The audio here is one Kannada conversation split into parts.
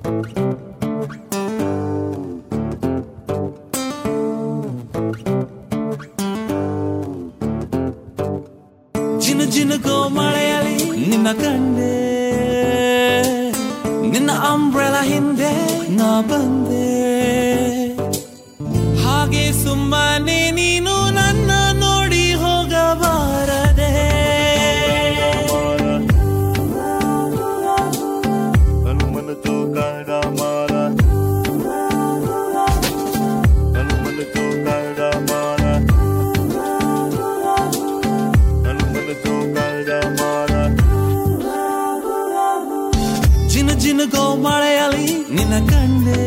ಜಿನು ಜಿನುಗೋ ಮಳೆಯಲಿ ನಿನ್ನ ಕಂಡೆ ನಿನ್ನ ಅಂಬ್ರೆಲ ಹಿಂದೆ ನಾ ಬಂದೆ ಹಾಗೆ ಸುಮ್ಮನೆ ನೀನು ನನ್ನ ನೋಡಿ ಹೋಗಬಾರದೆ ಹನುಮನ ಚೌಕಾಡ ಮಾರ ಹನುಮನ ಚೌಕಾಡ ಮಾರ ಹನುಮನ ಚೌಕಾಡ ಮಾರ ಜಿನು ಜಿನುಗೋ ಮಳೆಯಲಿ ನಿನ್ನ ಕಂಡೆ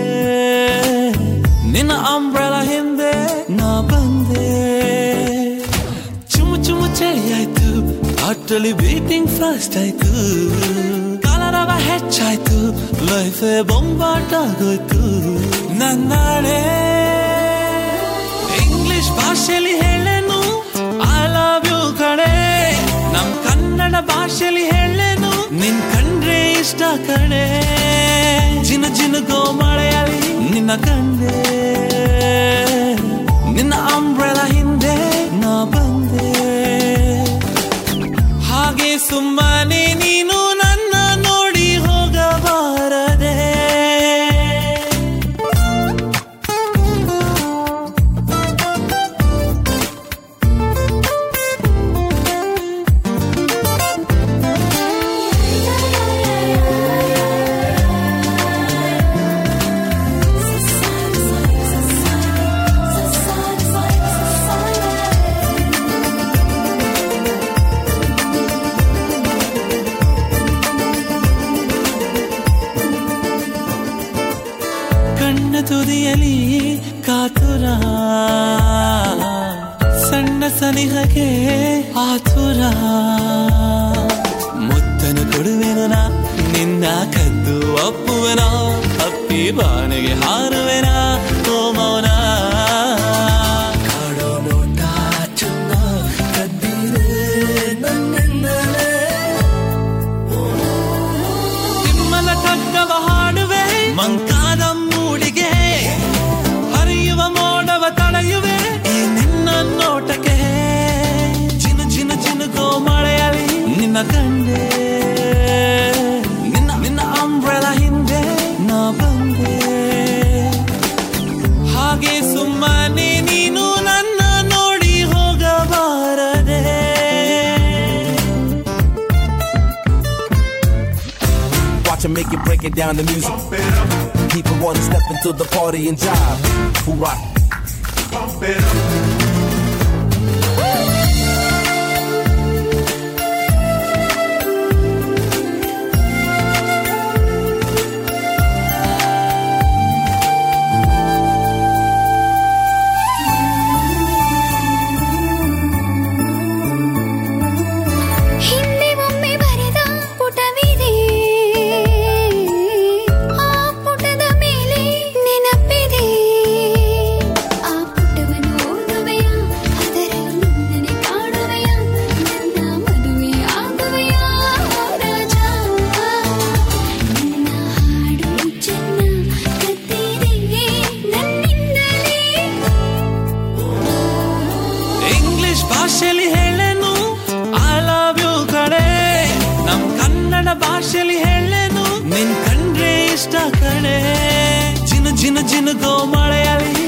ನಿನ್ನ ಅಂಬ್ರೆಲ ಹಿಂದೆ ನಾ ಬಂದೆ ಚುಮು ಚುಮು ಚಳಿ ಆಯ್ತು ಅಟ್ಟಲಿ ಬೀಟಿಂಗ್ ಫಾಸ್ಟ್ ಆಯ್ತು ಕಲರವ ಹೆಚ್ಚಾಯ್ತು ಲೈಫ್ ಬೊಂಬಾಟ ಆಗೋಯ್ತು ನನ್ನಾಳೆ ಇಂಗ್ಲಿಷ್ ಭಾಷೆಲಿ ಹೇಳೇನು ಐ ಲವ್ ಯು ಕಡೆ ನಮ್ ಕನ್ನಡ ಭಾಷೆಲಿ ಹೇಳೇನು ನಿನ್ ಕಂಡ್ರೆ ಇಷ್ಟ ಕಡೆ ಜಿನ ಜಿನುಗೋ ಮಳೆಯಲಿ ನಿನ್ನ ಕಂಡೆ ನಿನ್ನ ಅಂಬ್ರೆಲ ಹಿಂದೆ ನಾ ಬಂದೆ ಹಾಗೆ ಸುಮ್ಮನೆ ನೀನು ನನ್ನ ನೋಡಿ ಹೋಗಬಾರದೆ ಕಣ್ಣ ತುದಿಯಲಿ ಕಾತುರ ಸಣ್ಣ ಸನಿಹಗೆ ಆತುರ ಮುತ್ತನು ಕೊಡುವೆನು ನಾ ನಿನ್ನ ಕದ್ದು ಅಪ್ಪುವನ ಅಪ್ಪಿ ಬಾಣಿಗೆ ಹಾರುವೆನ ಓ ಮೌನ ಕಾಡೋ ನೋಟ ಚಂದ ಕದ್ದಿದೆ ನನ್ನಿಂದಲೇ ತಿಮ್ಮನ ಕಗ್ಗವ ಹಾಡುವೆ ಮಂಕಾದ ಮೂಡಿಗೆ ಹರಿಯುವ ಮೋಡವ ತಡೆಯುವೆ ಈ ನಿನ್ನ ನೋಟಕ್ಕೆ ಜಿನು ಜಿನು ಜಿನುಗೋ ಮಳೆಯಲಿ ನಿನ್ನ ಕಂಡೆ ನಿನ್ನ ನಿನ್ನ ಅಂಬ್ರೆಲ ಹಿಂದೆ ನಾ ಬಂದೆ ಹಾಗೆ ಸುಮ್ಮನೆ ನೀನು ನನ್ನ ನೋಡಿ ಹೋಗಬಾರದೆ Watch him make it break it down the music. People want to step into the party and jive. Who rock? ಹಿಂದೆ ಒಮ್ಮೆ ಬರೆದ ಪುಟವಿದೆ ಆ ಪುಟದ ಮೇಲೆ ನೆನಪಿದೆ ಆ ಪುಟವನ್ನು ಓದುವೆಯ ಅದರಲ್ಲೂ ನಿನ್ನನೆ ಕಾಣುವೆಯ ನನ್ನ ಮದುವೆ ಆಗುವೆಯ ರಾಜ ನಿನ್ನ ಹಾಡು ಚೆನ್ನ ಕತ್ತಿದೆ ನನ್ನಿಂದಲೇ ಇಂಗ್ಲಿಷ್ ಭಾಷೆಲಿ ಹೇಳೇನು ಐ ಲವ್ ಯು ಕಡೆ ನಮ್ ಕನ್ನಡ ಭಾಷೆಲಿ ಹೇಳೇನು ನಿನ್ ಕಂಡ್ರೆ ಇಷ್ಟ ಕಡೆ ಜಿನು ಜಿನು ಜಿನುಗೋ ಮಳೆಯಲಿ